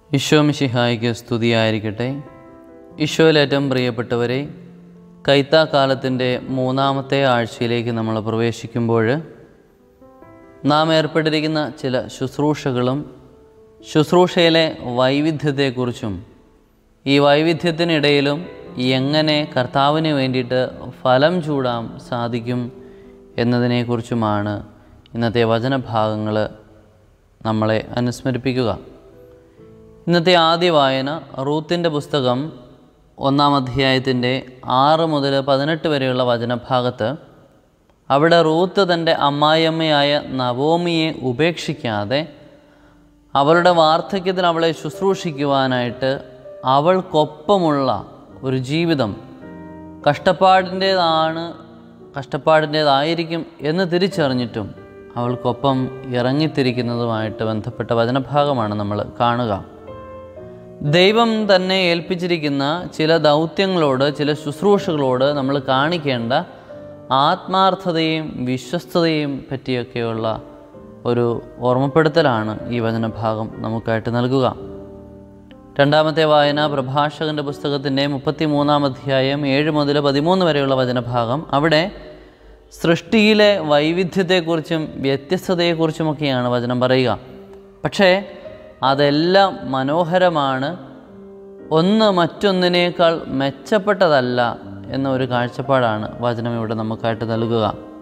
ഈശോ മിശിഹായിക്ക് സ്തുതിയായിരിക്കട്ടെ ഈശോയിലേറ്റവും പ്രിയപ്പെട്ടവരെ കൈത്താക്കാലത്തിൻ്റെ മൂന്നാമത്തെ ആഴ്ചയിലേക്ക് നമ്മൾ പ്രവേശിക്കുമ്പോൾ നാം ഏർപ്പെട്ടിരിക്കുന്ന ചില ശുശ്രൂഷകളും ശുശ്രൂഷയിലെ വൈവിധ്യത്തെക്കുറിച്ചും ഈ വൈവിധ്യത്തിനിടയിലും എങ്ങനെ കർത്താവിന് വേണ്ടിയിട്ട് ഫലം ചൂടാൻ സാധിക്കും എന്നതിനെക്കുറിച്ചുമാണ് ഇന്നത്തെ വചനഭാഗങ്ങൾ നമ്മളെ അനുസ്മരിപ്പിക്കുക ഇന്നത്തെ ആദ്യ വായന റൂത്തിൻ്റെ പുസ്തകം ഒന്നാം അധ്യായത്തിൻ്റെ ആറ് മുതൽ പതിനെട്ട് വരെയുള്ള വചനഭാഗത്ത് അവിടെ റൂത്ത് തൻ്റെ അമ്മായിയമ്മയായ നവോമിയെ ഉപേക്ഷിക്കാതെ അവളുടെ വാർദ്ധക്യത്തിൽ അവളെ ശുശ്രൂഷിക്കുവാനായിട്ട് അവൾക്കൊപ്പമുള്ള ഒരു ജീവിതം കഷ്ടപ്പാടിൻ്റേതാണ് കഷ്ടപ്പാടിൻ്റേതായിരിക്കും എന്ന് തിരിച്ചറിഞ്ഞിട്ടും അവൾക്കൊപ്പം ഇറങ്ങിത്തിരിക്കുന്നതുമായിട്ട് ബന്ധപ്പെട്ട വചനഭാഗമാണ് നമ്മൾ കാണുക ദൈവം തന്നെ ഏൽപ്പിച്ചിരിക്കുന്ന ചില ദൗത്യങ്ങളോട് ചില ശുശ്രൂഷകളോട് നമ്മൾ കാണിക്കേണ്ട ആത്മാർത്ഥതയും വിശ്വസ്തതയും പറ്റിയൊക്കെയുള്ള ഒരു ഓർമ്മപ്പെടുത്തലാണ് ഈ വചനഭാഗം നമുക്കായിട്ട് നൽകുക രണ്ടാമത്തെ വായന പ്രഭാഷകൻ്റെ പുസ്തകത്തിൻ്റെ മുപ്പത്തി മൂന്നാം അധ്യായം ഏഴ് മുതൽ പതിമൂന്ന് വരെയുള്ള വചനഭാഗം അവിടെ സൃഷ്ടിയിലെ വൈവിധ്യത്തെക്കുറിച്ചും വ്യത്യസ്തതയെക്കുറിച്ചുമൊക്കെയാണ് വചനം പറയുക പക്ഷേ അതെല്ലാം മനോഹരമാണ് ഒന്ന് മറ്റൊന്നിനേക്കാൾ മെച്ചപ്പെട്ടതല്ല എന്ന ഒരു കാഴ്ചപ്പാടാണ് വചനം ഇവിടെ നമുക്കായിട്ട് നൽകുക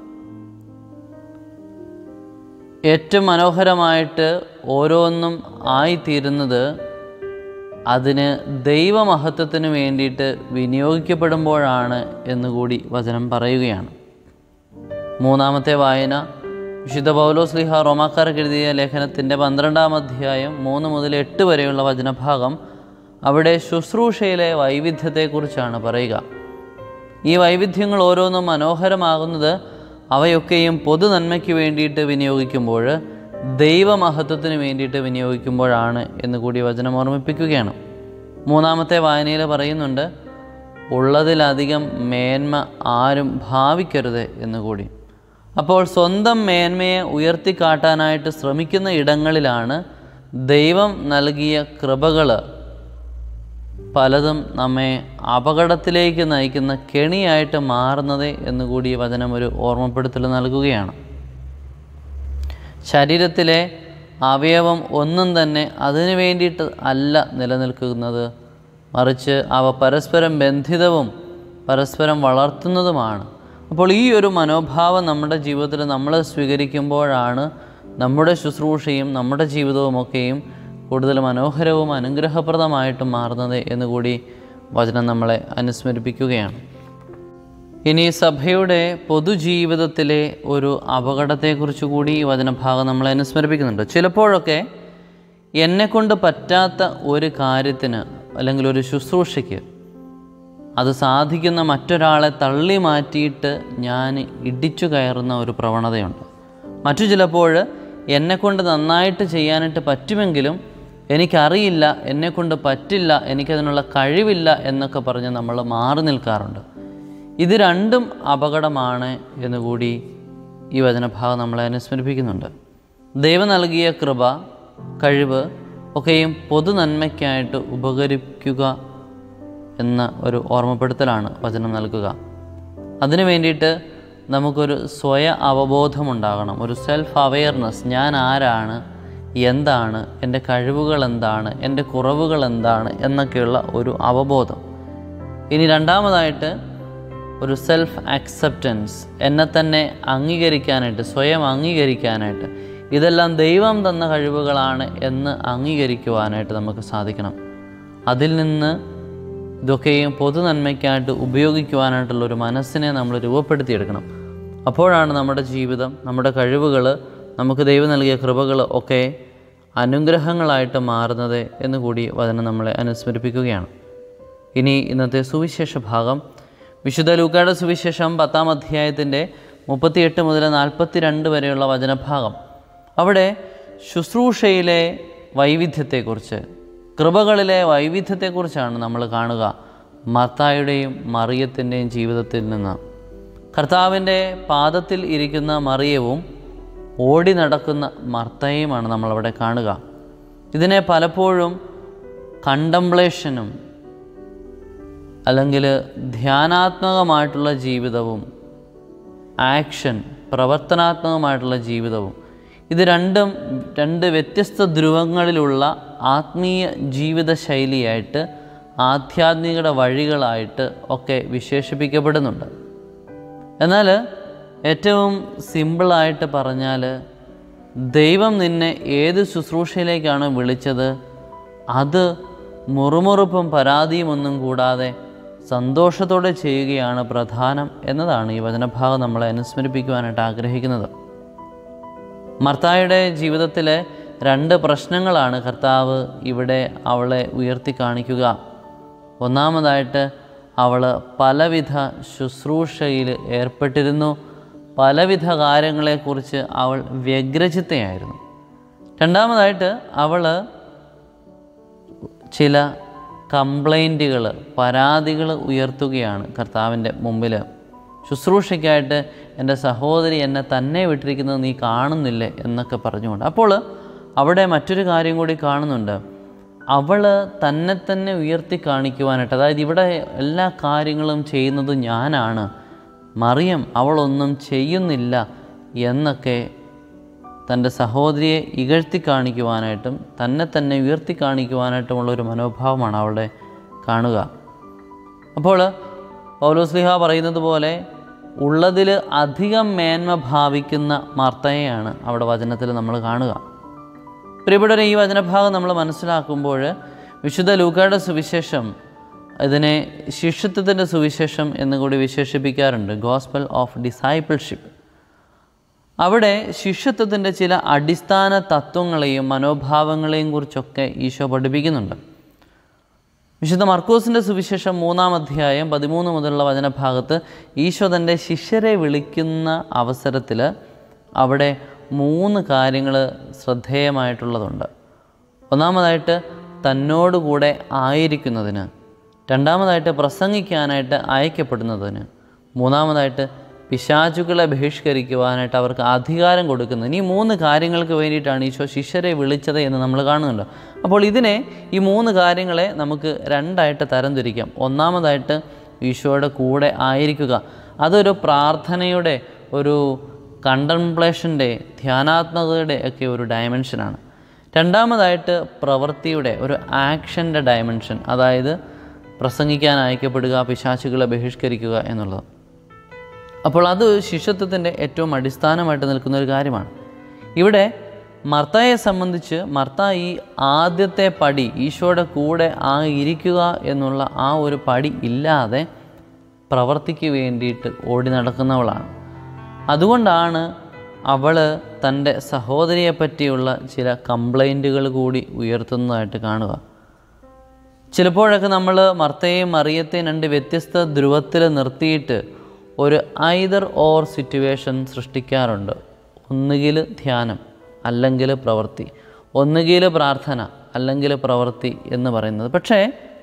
ഏറ്റവും മനോഹരമായിട്ട് ഓരോന്നും ആയിത്തീരുന്നത് അതിന് ദൈവമഹത്വത്തിന് വേണ്ടിയിട്ട് വിനിയോഗിക്കപ്പെടുമ്പോഴാണ് എന്നുകൂടി വചനം പറയുകയാണ് മൂന്നാമത്തെ വായന വിശുദ്ധ പൗലോസ് ലിഹ റോമാക്കാർക്ക് എഴുതിയ ലേഖനത്തിൻ്റെ പന്ത്രണ്ടാം അധ്യായം മൂന്ന് മുതൽ എട്ട് വരെയുള്ള വചനഭാഗം അവിടെ ശുശ്രൂഷയിലെ വൈവിധ്യത്തെക്കുറിച്ചാണ് പറയുക ഈ വൈവിധ്യങ്ങൾ ഓരോന്നും മനോഹരമാകുന്നത് അവയൊക്കെയും പൊതു നന്മയ്ക്ക് വേണ്ടിയിട്ട് വിനിയോഗിക്കുമ്പോൾ ദൈവമഹത്വത്തിന് വേണ്ടിയിട്ട് വിനിയോഗിക്കുമ്പോഴാണ് എന്ന് കൂടി വചനം ഓർമ്മിപ്പിക്കുകയാണ് മൂന്നാമത്തെ വായനയിൽ പറയുന്നുണ്ട് ഉള്ളതിലധികം മേന്മ ആരും ഭാവിക്കരുത് എന്നുകൂടി അപ്പോൾ സ്വന്തം മേന്മയെ ഉയർത്തിക്കാട്ടാനായിട്ട് ശ്രമിക്കുന്ന ഇടങ്ങളിലാണ് ദൈവം നൽകിയ കൃപകൾ പലതും നമ്മെ അപകടത്തിലേക്ക് നയിക്കുന്ന കെണിയായിട്ട് മാറുന്നത് എന്നുകൂടി വചനം ഒരു ഓർമ്മപ്പെടുത്തൽ നൽകുകയാണ് ശരീരത്തിലെ അവയവം ഒന്നും തന്നെ അതിനു വേണ്ടിയിട്ട് അല്ല നിലനിൽക്കുന്നത് മറിച്ച് അവ പരസ്പരം ബന്ധിതവും പരസ്പരം വളർത്തുന്നതുമാണ് അപ്പോൾ ഈ ഒരു മനോഭാവം നമ്മുടെ ജീവിതത്തിൽ നമ്മൾ സ്വീകരിക്കുമ്പോഴാണ് നമ്മുടെ ശുശ്രൂഷയും നമ്മുടെ ജീവിതവുമൊക്കെയും കൂടുതൽ മനോഹരവും അനുഗ്രഹപ്രദമായിട്ടും മാറുന്നത് എന്നുകൂടി വചനം നമ്മളെ അനുസ്മരിപ്പിക്കുകയാണ് ഇനി സഭയുടെ പൊതുജീവിതത്തിലെ ഒരു അപകടത്തെക്കുറിച്ച് കൂടി ഈ വചനഭാഗം നമ്മളെ അനുസ്മരിപ്പിക്കുന്നുണ്ട് ചിലപ്പോഴൊക്കെ എന്നെക്കൊണ്ട് പറ്റാത്ത ഒരു കാര്യത്തിന് അല്ലെങ്കിൽ ഒരു ശുശ്രൂഷയ്ക്ക് അത് സാധിക്കുന്ന മറ്റൊരാളെ തള്ളി മാറ്റിയിട്ട് ഞാൻ ഇടിച്ചു കയറുന്ന ഒരു പ്രവണതയുണ്ട് മറ്റു ചിലപ്പോൾ എന്നെക്കൊണ്ട് നന്നായിട്ട് ചെയ്യാനായിട്ട് പറ്റുമെങ്കിലും എനിക്കറിയില്ല എന്നെക്കൊണ്ട് പറ്റില്ല എനിക്കതിനുള്ള കഴിവില്ല എന്നൊക്കെ പറഞ്ഞ് നമ്മൾ മാറി നിൽക്കാറുണ്ട് ഇത് രണ്ടും അപകടമാണ് എന്നുകൂടി ഈ വചനഭാഗം നമ്മളെ അനുസ്മരിപ്പിക്കുന്നുണ്ട് ദൈവം നൽകിയ കൃപ കഴിവ് ഒക്കെയും പൊതു നന്മയ്ക്കായിട്ട് ഉപകരിക്കുക എന്ന ഒരു ഓർമ്മപ്പെടുത്തലാണ് വചനം നൽകുക അതിനു വേണ്ടിയിട്ട് നമുക്കൊരു സ്വയ അവബോധമുണ്ടാകണം ഒരു സെൽഫ് അവെയർനെസ് ഞാൻ ആരാണ് എന്താണ് എൻ്റെ കഴിവുകൾ എന്താണ് എൻ്റെ കുറവുകൾ എന്താണ് എന്നൊക്കെയുള്ള ഒരു അവബോധം ഇനി രണ്ടാമതായിട്ട് ഒരു സെൽഫ് അക്സെപ്റ്റൻസ് എന്നെ തന്നെ അംഗീകരിക്കാനായിട്ട് സ്വയം അംഗീകരിക്കാനായിട്ട് ഇതെല്ലാം ദൈവം തന്ന കഴിവുകളാണ് എന്ന് അംഗീകരിക്കുവാനായിട്ട് നമുക്ക് സാധിക്കണം അതിൽ നിന്ന് ഇതൊക്കെയും പൊതു നന്മയ്ക്കായിട്ട് ഉപയോഗിക്കുവാനായിട്ടുള്ള ഒരു മനസ്സിനെ നമ്മൾ രൂപപ്പെടുത്തിയെടുക്കണം അപ്പോഴാണ് നമ്മുടെ ജീവിതം നമ്മുടെ കഴിവുകൾ നമുക്ക് ദൈവം നൽകിയ കൃപകൾ ഒക്കെ അനുഗ്രഹങ്ങളായിട്ട് മാറുന്നത് എന്ന് കൂടി വചനം നമ്മളെ അനുസ്മരിപ്പിക്കുകയാണ് ഇനി ഇന്നത്തെ സുവിശേഷ ഭാഗം വിശുദ്ധ ലൂക്കായുടെ സുവിശേഷം പത്താം അധ്യായത്തിൻ്റെ മുപ്പത്തിയെട്ട് മുതൽ നാൽപ്പത്തി രണ്ട് വരെയുള്ള വചനഭാഗം അവിടെ ശുശ്രൂഷയിലെ വൈവിധ്യത്തെക്കുറിച്ച് കൃപകളിലെ വൈവിധ്യത്തെക്കുറിച്ചാണ് നമ്മൾ കാണുക മത്തായുടെയും മറിയത്തിൻ്റെയും ജീവിതത്തിൽ നിന്ന് കർത്താവിൻ്റെ പാദത്തിൽ ഇരിക്കുന്ന മറിയവും ഓടി നടക്കുന്ന മർത്തയുമാണ് നമ്മളവിടെ കാണുക ഇതിനെ പലപ്പോഴും കണ്ടംപ്ലേഷനും അല്ലെങ്കിൽ ധ്യാനാത്മകമായിട്ടുള്ള ജീവിതവും ആക്ഷൻ പ്രവർത്തനാത്മകമായിട്ടുള്ള ജീവിതവും ഇത് രണ്ടും രണ്ട് വ്യത്യസ്ത ധ്രുവങ്ങളിലുള്ള ആത്മീയ ജീവിത ശൈലിയായിട്ട് ആധ്യാത്മികയുടെ വഴികളായിട്ട് ഒക്കെ വിശേഷിപ്പിക്കപ്പെടുന്നുണ്ട് എന്നാൽ ഏറ്റവും സിമ്പിളായിട്ട് പറഞ്ഞാൽ ദൈവം നിന്നെ ഏത് ശുശ്രൂഷയിലേക്കാണ് വിളിച്ചത് അത് മുറുമുറുപ്പും പരാതിയും ഒന്നും കൂടാതെ സന്തോഷത്തോടെ ചെയ്യുകയാണ് പ്രധാനം എന്നതാണ് ഈ വചനഭാഗം നമ്മളെ അനുസ്മരിപ്പിക്കുവാനായിട്ട് ആഗ്രഹിക്കുന്നത് മർത്തായുടെ ജീവിതത്തിലെ രണ്ട് പ്രശ്നങ്ങളാണ് കർത്താവ് ഇവിടെ അവളെ ഉയർത്തി കാണിക്കുക ഒന്നാമതായിട്ട് അവൾ പലവിധ ശുശ്രൂഷയിൽ ഏർപ്പെട്ടിരുന്നു പലവിധ കാര്യങ്ങളെക്കുറിച്ച് അവൾ വ്യഗ്രചിത്തയായിരുന്നു രണ്ടാമതായിട്ട് അവൾ ചില കംപ്ലൈൻറ്റുകൾ പരാതികൾ ഉയർത്തുകയാണ് കർത്താവിൻ്റെ മുമ്പിൽ ശുശ്രൂഷയ്ക്കായിട്ട് എൻ്റെ സഹോദരി എന്നെ തന്നെ വിട്ടിരിക്കുന്നത് നീ കാണുന്നില്ലേ എന്നൊക്കെ പറഞ്ഞുകൊണ്ട് അപ്പോൾ അവിടെ മറ്റൊരു കാര്യം കൂടി കാണുന്നുണ്ട് അവൾ തന്നെ തന്നെ ഉയർത്തി കാണിക്കുവാനായിട്ട് അതായത് ഇവിടെ എല്ലാ കാര്യങ്ങളും ചെയ്യുന്നത് ഞാനാണ് മറിയം അവളൊന്നും ചെയ്യുന്നില്ല എന്നൊക്കെ തൻ്റെ സഹോദരിയെ ഇകഴ്ത്തി കാണിക്കുവാനായിട്ടും തന്നെ തന്നെ ഉയർത്തി കാണിക്കുവാനായിട്ടുമുള്ള ഒരു മനോഭാവമാണ് അവളുടെ കാണുക അപ്പോൾ പൗലോസ്ലിഹ പറയുന്നത് പോലെ ഉള്ളതിൽ അധികം മേന്മ ഭാവിക്കുന്ന മർത്തയെയാണ് അവിടെ വചനത്തിൽ നമ്മൾ കാണുക പ്രിയപ്പെട്ടവരെ ഈ വചനഭാഗം നമ്മൾ മനസ്സിലാക്കുമ്പോൾ വിശുദ്ധ ലൂക്കയുടെ സുവിശേഷം ഇതിനെ ശിഷ്യത്വത്തിൻ്റെ സുവിശേഷം എന്നുകൂടി വിശേഷിപ്പിക്കാറുണ്ട് ഗോസ്പൽ ഓഫ് ഡിസൈപ്പിൾഷിപ്പ് അവിടെ ശിഷ്യത്വത്തിൻ്റെ ചില അടിസ്ഥാന തത്വങ്ങളെയും മനോഭാവങ്ങളെയും കുറിച്ചൊക്കെ ഈശോ പഠിപ്പിക്കുന്നുണ്ട് വിശുദ്ധ മർക്കോസിൻ്റെ സുവിശേഷം മൂന്നാം അധ്യായം പതിമൂന്ന് മുതലുള്ള വചനഭാഗത്ത് ഈശോ തൻ്റെ ശിഷ്യരെ വിളിക്കുന്ന അവസരത്തിൽ അവിടെ മൂന്ന് കാര്യങ്ങൾ ശ്രദ്ധേയമായിട്ടുള്ളതുണ്ട് ഒന്നാമതായിട്ട് തന്നോടുകൂടെ ആയിരിക്കുന്നതിന് രണ്ടാമതായിട്ട് പ്രസംഗിക്കാനായിട്ട് അയക്കപ്പെടുന്നതിന് മൂന്നാമതായിട്ട് പിശാചുകളെ ബഹിഷ്കരിക്കുവാനായിട്ട് അവർക്ക് അധികാരം കൊടുക്കുന്നതിന് ഈ മൂന്ന് കാര്യങ്ങൾക്ക് വേണ്ടിയിട്ടാണ് ഈശോ ശിഷ്യരെ വിളിച്ചത് എന്ന് നമ്മൾ കാണുന്നുണ്ട് അപ്പോൾ ഇതിനെ ഈ മൂന്ന് കാര്യങ്ങളെ നമുക്ക് രണ്ടായിട്ട് തരംതിരിക്കാം ഒന്നാമതായിട്ട് ഈശോയുടെ കൂടെ ആയിരിക്കുക അതൊരു പ്രാർത്ഥനയുടെ ഒരു കണ്ടംപ്ലേഷൻ്റെ ധ്യാനാത്മകതയുടെ ഒക്കെ ഒരു ഡയമെൻഷനാണ് രണ്ടാമതായിട്ട് പ്രവൃത്തിയുടെ ഒരു ആക്ഷൻ്റെ ഡയമെൻഷൻ അതായത് പ്രസംഗിക്കാൻ അയക്കപ്പെടുക പിശാചുകളെ ബഹിഷ്കരിക്കുക എന്നുള്ളത് അപ്പോൾ അത് ശിഷ്യത്വത്തിൻ്റെ ഏറ്റവും അടിസ്ഥാനമായിട്ട് നിൽക്കുന്ന ഒരു കാര്യമാണ് ഇവിടെ മർത്തയെ സംബന്ധിച്ച് മർത്ത ഈ ആദ്യത്തെ പടി ഈശോയുടെ കൂടെ ആ ഇരിക്കുക എന്നുള്ള ആ ഒരു പടി ഇല്ലാതെ പ്രവർത്തിക്ക് വേണ്ടിയിട്ട് ഓടി നടക്കുന്നവളാണ് അതുകൊണ്ടാണ് അവൾ തൻ്റെ സഹോദരിയെ പറ്റിയുള്ള ചില കംപ്ലൈൻറ്റുകൾ കൂടി ഉയർത്തുന്നതായിട്ട് കാണുക ചിലപ്പോഴൊക്കെ നമ്മൾ മർത്തയെയും മറിയത്തെയും രണ്ട് വ്യത്യസ്ത ധ്രുവത്തിൽ നിർത്തിയിട്ട് ഒരു ഐദർ ഓർ സിറ്റുവേഷൻ സൃഷ്ടിക്കാറുണ്ട് ഒന്നുകിൽ ധ്യാനം അല്ലെങ്കിൽ പ്രവൃത്തി ഒന്നുകിൽ പ്രാർത്ഥന അല്ലെങ്കിൽ പ്രവൃത്തി എന്ന് പറയുന്നത് പക്ഷേ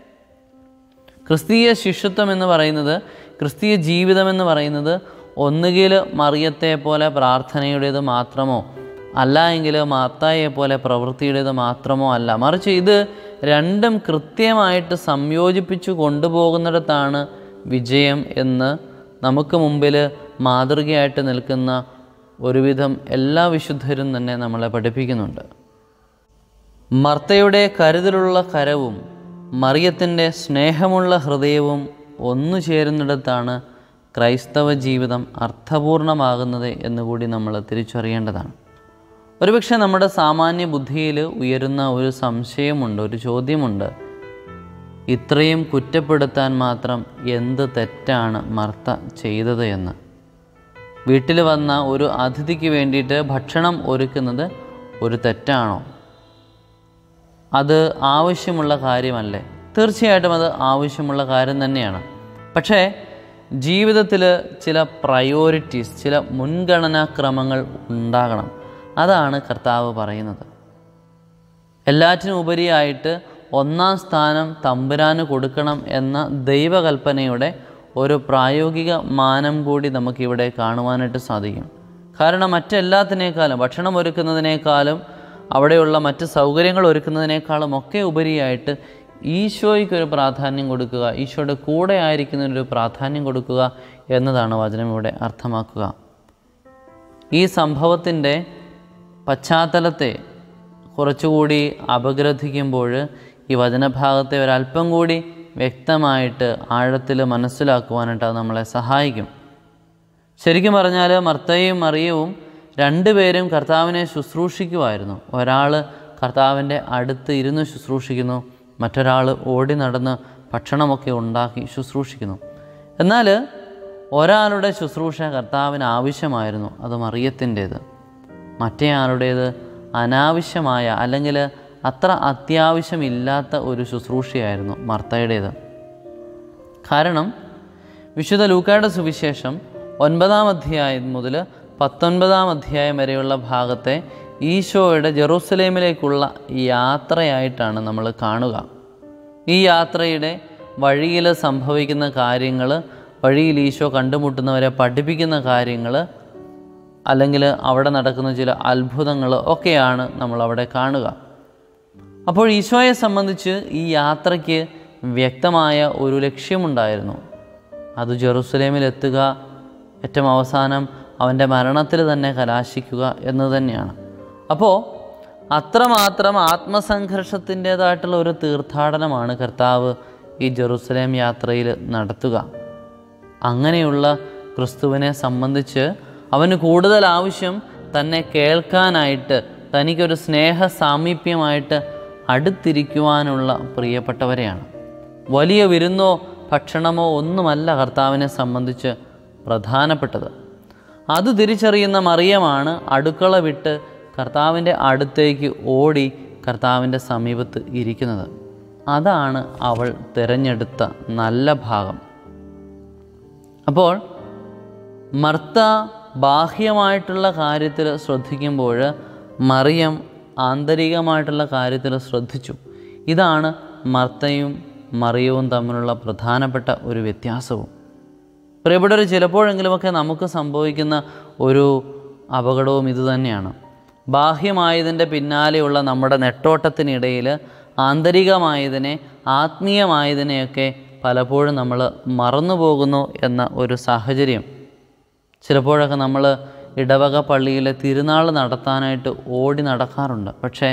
ക്രിസ്തീയ ശിഷ്യത്വം എന്ന് പറയുന്നത് ക്രിസ്തീയ ജീവിതം എന്ന് പറയുന്നത് ഒന്നുകിൽ മറിയത്തെ പോലെ പ്രാർത്ഥനയുടേത് മാത്രമോ അല്ല എങ്കിൽ മാത്തായെ പോലെ പ്രവൃത്തിയുടേത് മാത്രമോ അല്ല മറിച്ച് ഇത് രണ്ടും കൃത്യമായിട്ട് സംയോജിപ്പിച്ചു കൊണ്ടുപോകുന്നിടത്താണ് വിജയം എന്ന് നമുക്ക് മുമ്പിൽ മാതൃകയായിട്ട് നിൽക്കുന്ന ഒരുവിധം എല്ലാ വിശുദ്ധരും തന്നെ നമ്മളെ പഠിപ്പിക്കുന്നുണ്ട് മർത്തയുടെ കരുതലുള്ള കരവും മറിയത്തിൻ്റെ സ്നേഹമുള്ള ഹൃദയവും ഒന്നു ചേരുന്നിടത്താണ് ക്രൈസ്തവ ജീവിതം അർത്ഥപൂർണമാകുന്നത് എന്നുകൂടി നമ്മൾ തിരിച്ചറിയേണ്ടതാണ് ഒരുപക്ഷെ നമ്മുടെ സാമാന്യ ബുദ്ധിയിൽ ഉയരുന്ന ഒരു സംശയമുണ്ട് ഒരു ചോദ്യമുണ്ട് ഇത്രയും കുറ്റപ്പെടുത്താൻ മാത്രം എന്ത് തെറ്റാണ് മർത്ത ചെയ്തത് എന്ന് വീട്ടിൽ വന്ന ഒരു അതിഥിക്ക് വേണ്ടിയിട്ട് ഭക്ഷണം ഒരുക്കുന്നത് ഒരു തെറ്റാണോ അത് ആവശ്യമുള്ള കാര്യമല്ലേ തീർച്ചയായിട്ടും അത് ആവശ്യമുള്ള കാര്യം തന്നെയാണ് പക്ഷേ ജീവിതത്തിൽ ചില പ്രയോറിറ്റീസ് ചില മുൻഗണനാക്രമങ്ങൾ ഉണ്ടാകണം അതാണ് കർത്താവ് പറയുന്നത് എല്ലാറ്റിനും ഉപരിയായിട്ട് ഒന്നാം സ്ഥാനം തമ്പുരാന് കൊടുക്കണം എന്ന ദൈവകൽപ്പനയുടെ ഒരു പ്രായോഗിക മാനം കൂടി നമുക്കിവിടെ കാണുവാനായിട്ട് സാധിക്കും കാരണം മറ്റെല്ലാത്തിനേക്കാളും ഭക്ഷണം ഒരുക്കുന്നതിനേക്കാളും അവിടെയുള്ള മറ്റ് സൗകര്യങ്ങൾ ഒരുക്കുന്നതിനേക്കാളും ഒക്കെ ഉപരിയായിട്ട് ഈശോയ്ക്കൊരു പ്രാധാന്യം കൊടുക്കുക ഈശോയുടെ കൂടെ ആയിരിക്കുന്നതിനൊരു പ്രാധാന്യം കൊടുക്കുക എന്നതാണ് വചനം ഇവിടെ അർത്ഥമാക്കുക ഈ സംഭവത്തിൻ്റെ പശ്ചാത്തലത്തെ കുറച്ചുകൂടി അപഗ്രഥിക്കുമ്പോൾ ഈ വചനഭാഗത്തെ ഒരല്പം കൂടി വ്യക്തമായിട്ട് ആഴത്തിൽ മനസ്സിലാക്കുവാനായിട്ട് അത് നമ്മളെ സഹായിക്കും ശരിക്കും പറഞ്ഞാൽ മർത്തയും മറിയവും രണ്ടുപേരും കർത്താവിനെ ശുശ്രൂഷിക്കുമായിരുന്നു ഒരാൾ കർത്താവിൻ്റെ അടുത്ത് ഇരുന്ന് ശുശ്രൂഷിക്കുന്നു മറ്റൊരാൾ ഓടി നടന്ന് ഭക്ഷണമൊക്കെ ഉണ്ടാക്കി ശുശ്രൂഷിക്കുന്നു എന്നാൽ ഒരാളുടെ ശുശ്രൂഷ കർത്താവിന് ആവശ്യമായിരുന്നു അത് മറിയത്തിൻ്റേത് മറ്റേ ആളുടേത് അനാവശ്യമായ അല്ലെങ്കിൽ അത്ര അത്യാവശ്യമില്ലാത്ത ഒരു ശുശ്രൂഷയായിരുന്നു മർത്തയുടേത് കാരണം വിശുദ്ധ ലൂക്കായുടെ സുവിശേഷം ഒൻപതാം അധ്യായം മുതൽ പത്തൊൻപതാം അധ്യായം വരെയുള്ള ഭാഗത്തെ ഈശോയുടെ ജെറൂസലേമിലേക്കുള്ള യാത്രയായിട്ടാണ് നമ്മൾ കാണുക ഈ യാത്രയുടെ വഴിയിൽ സംഭവിക്കുന്ന കാര്യങ്ങൾ വഴിയിൽ ഈശോ കണ്ടുമുട്ടുന്നവരെ പഠിപ്പിക്കുന്ന കാര്യങ്ങൾ അല്ലെങ്കിൽ അവിടെ നടക്കുന്ന ചില അത്ഭുതങ്ങൾ ഒക്കെയാണ് നമ്മൾ അവിടെ കാണുക അപ്പോൾ ഈശോയെ സംബന്ധിച്ച് ഈ യാത്രയ്ക്ക് വ്യക്തമായ ഒരു ലക്ഷ്യമുണ്ടായിരുന്നു അത് ജെറുസലേമിലെത്തുക ഏറ്റവും അവസാനം അവൻ്റെ മരണത്തിൽ തന്നെ കലാശിക്കുക എന്ന് തന്നെയാണ് അപ്പോൾ അത്രമാത്രം ആത്മസംഘർഷത്തിൻ്റേതായിട്ടുള്ള ഒരു തീർത്ഥാടനമാണ് കർത്താവ് ഈ ജെറുസലേം യാത്രയിൽ നടത്തുക അങ്ങനെയുള്ള ക്രിസ്തുവിനെ സംബന്ധിച്ച് അവന് കൂടുതൽ ആവശ്യം തന്നെ കേൾക്കാനായിട്ട് തനിക്കൊരു സ്നേഹ സാമീപ്യമായിട്ട് അടുത്തിരിക്കുവാനുള്ള പ്രിയപ്പെട്ടവരെയാണ് വലിയ വിരുന്നോ ഭക്ഷണമോ ഒന്നുമല്ല കർത്താവിനെ സംബന്ധിച്ച് പ്രധാനപ്പെട്ടത് അത് തിരിച്ചറിയുന്ന മറിയമാണ് അടുക്കള വിട്ട് കർത്താവിൻ്റെ അടുത്തേക്ക് ഓടി കർത്താവിൻ്റെ സമീപത്ത് ഇരിക്കുന്നത് അതാണ് അവൾ തിരഞ്ഞെടുത്ത നല്ല ഭാഗം അപ്പോൾ മർത്ത ബാഹ്യമായിട്ടുള്ള കാര്യത്തിൽ ശ്രദ്ധിക്കുമ്പോൾ മറിയം ആന്തരികമായിട്ടുള്ള കാര്യത്തിൽ ശ്രദ്ധിച്ചു ഇതാണ് മർത്തയും മറിയവും തമ്മിലുള്ള പ്രധാനപ്പെട്ട ഒരു വ്യത്യാസവും പ്രിയപ്പെട്ടവർ ചിലപ്പോഴെങ്കിലുമൊക്കെ നമുക്ക് സംഭവിക്കുന്ന ഒരു അപകടവും ഇതുതന്നെയാണ് ബാഹ്യമായതിൻ്റെ പിന്നാലെയുള്ള നമ്മുടെ നെട്ടോട്ടത്തിനിടയിൽ ആന്തരികമായതിനെ ആത്മീയമായതിനെയൊക്കെ പലപ്പോഴും നമ്മൾ മറന്നു പോകുന്നു എന്ന ഒരു സാഹചര്യം ചിലപ്പോഴൊക്കെ നമ്മൾ ഇടവക പള്ളിയിലെ തിരുനാൾ നടത്താനായിട്ട് ഓടി നടക്കാറുണ്ട് പക്ഷേ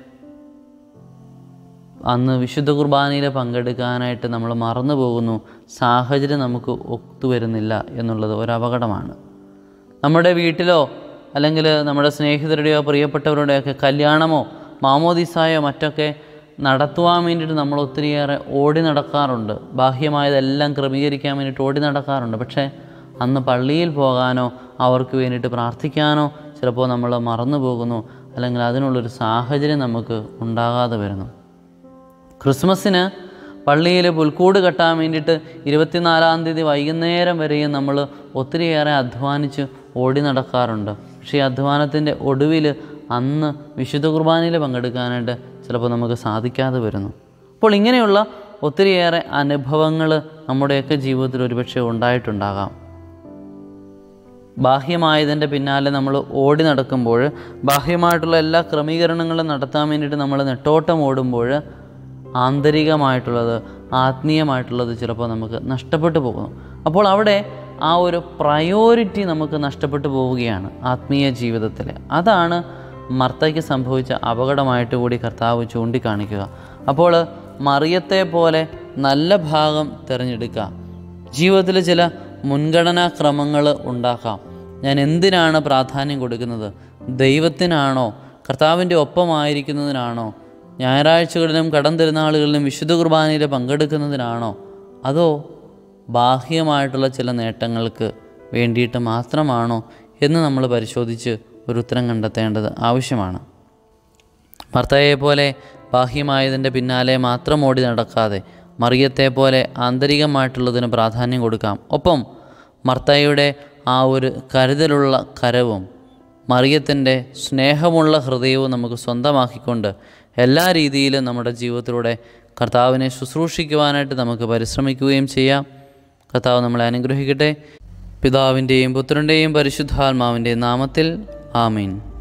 അന്ന് വിശുദ്ധ കുർബാനയിൽ പങ്കെടുക്കാനായിട്ട് നമ്മൾ മറന്നു പോകുന്നു സാഹചര്യം നമുക്ക് ഒത്തുവരുന്നില്ല എന്നുള്ളത് ഒരു അപകടമാണ് നമ്മുടെ വീട്ടിലോ അല്ലെങ്കിൽ നമ്മുടെ സ്നേഹിതരുടെയോ പ്രിയപ്പെട്ടവരുടെയൊക്കെ കല്യാണമോ മാമോദിസായോ മറ്റൊക്കെ നടത്തുവാൻ വേണ്ടിയിട്ട് നമ്മൾ ഒത്തിരിയേറെ ഓടി നടക്കാറുണ്ട് ബാഹ്യമായതെല്ലാം ക്രമീകരിക്കാൻ വേണ്ടിയിട്ട് ഓടി നടക്കാറുണ്ട് പക്ഷേ അന്ന് പള്ളിയിൽ പോകാനോ അവർക്ക് വേണ്ടിയിട്ട് പ്രാർത്ഥിക്കാനോ ചിലപ്പോൾ നമ്മൾ മറന്നു പോകുന്നു അല്ലെങ്കിൽ അതിനുള്ളൊരു സാഹചര്യം നമുക്ക് ഉണ്ടാകാതെ വരുന്നു ക്രിസ്മസിന് പള്ളിയിൽ പുൽക്കൂട് കെട്ടാൻ വേണ്ടിയിട്ട് ഇരുപത്തിനാലാം തീയതി വൈകുന്നേരം വരെയും നമ്മൾ ഒത്തിരിയേറെ അധ്വാനിച്ച് ഓടി നടക്കാറുണ്ട് പക്ഷേ ഈ അധ്വാനത്തിൻ്റെ ഒടുവിൽ അന്ന് വിശുദ്ധ കുർബാനയിൽ പങ്കെടുക്കാനായിട്ട് ചിലപ്പോൾ നമുക്ക് സാധിക്കാതെ വരുന്നു അപ്പോൾ ഇങ്ങനെയുള്ള ഒത്തിരിയേറെ അനുഭവങ്ങൾ നമ്മുടെയൊക്കെ ജീവിതത്തിൽ ഒരുപക്ഷെ ഉണ്ടായിട്ടുണ്ടാകാം ബാഹ്യമായതിൻ്റെ പിന്നാലെ നമ്മൾ ഓടി നടക്കുമ്പോൾ ബാഹ്യമായിട്ടുള്ള എല്ലാ ക്രമീകരണങ്ങളും നടത്താൻ വേണ്ടിയിട്ട് നമ്മൾ നെട്ടോട്ടം ഓടുമ്പോൾ ആന്തരികമായിട്ടുള്ളത് ആത്മീയമായിട്ടുള്ളത് ചിലപ്പോൾ നമുക്ക് നഷ്ടപ്പെട്ടു പോകുന്നു അപ്പോൾ അവിടെ ആ ഒരു പ്രയോറിറ്റി നമുക്ക് നഷ്ടപ്പെട്ടു പോവുകയാണ് ആത്മീയ ജീവിതത്തിൽ അതാണ് മർത്തയ്ക്ക് സംഭവിച്ച അപകടമായിട്ട് കൂടി കർത്താവ് ചൂണ്ടിക്കാണിക്കുക അപ്പോൾ മറിയത്തെ പോലെ നല്ല ഭാഗം തിരഞ്ഞെടുക്കുക ജീവിതത്തിൽ ചില മുൻഗണനാ ക്രമങ്ങൾ ഉണ്ടാക്കാം ഞാൻ എന്തിനാണ് പ്രാധാന്യം കൊടുക്കുന്നത് ദൈവത്തിനാണോ കർത്താവിൻ്റെ ഒപ്പമായിരിക്കുന്നതിനാണോ ഞായറാഴ്ചകളിലും കടം തിരുനാളുകളിലും വിശുദ്ധ കുർബാനയിൽ പങ്കെടുക്കുന്നതിനാണോ അതോ ബാഹ്യമായിട്ടുള്ള ചില നേട്ടങ്ങൾക്ക് വേണ്ടിയിട്ട് മാത്രമാണോ എന്ന് നമ്മൾ പരിശോധിച്ച് ഒരു ഉത്തരം കണ്ടെത്തേണ്ടത് ആവശ്യമാണ് ഭർത്തായെ പോലെ ബാഹ്യമായതിൻ്റെ പിന്നാലെ മാത്രം ഓടി നടക്കാതെ മറിയത്തെ പോലെ ആന്തരികമായിട്ടുള്ളതിന് പ്രാധാന്യം കൊടുക്കാം ഒപ്പം മർത്തയുടെ ആ ഒരു കരുതലുള്ള കരവും മറിയത്തിൻ്റെ സ്നേഹമുള്ള ഹൃദയവും നമുക്ക് സ്വന്തമാക്കിക്കൊണ്ട് എല്ലാ രീതിയിലും നമ്മുടെ ജീവിതത്തിലൂടെ കർത്താവിനെ ശുശ്രൂഷിക്കുവാനായിട്ട് നമുക്ക് പരിശ്രമിക്കുകയും ചെയ്യാം കർത്താവ് നമ്മളെ അനുഗ്രഹിക്കട്ടെ പിതാവിൻ്റെയും പുത്രൻ്റെയും പരിശുദ്ധാത്മാവിൻ്റെയും നാമത്തിൽ ആമീൻ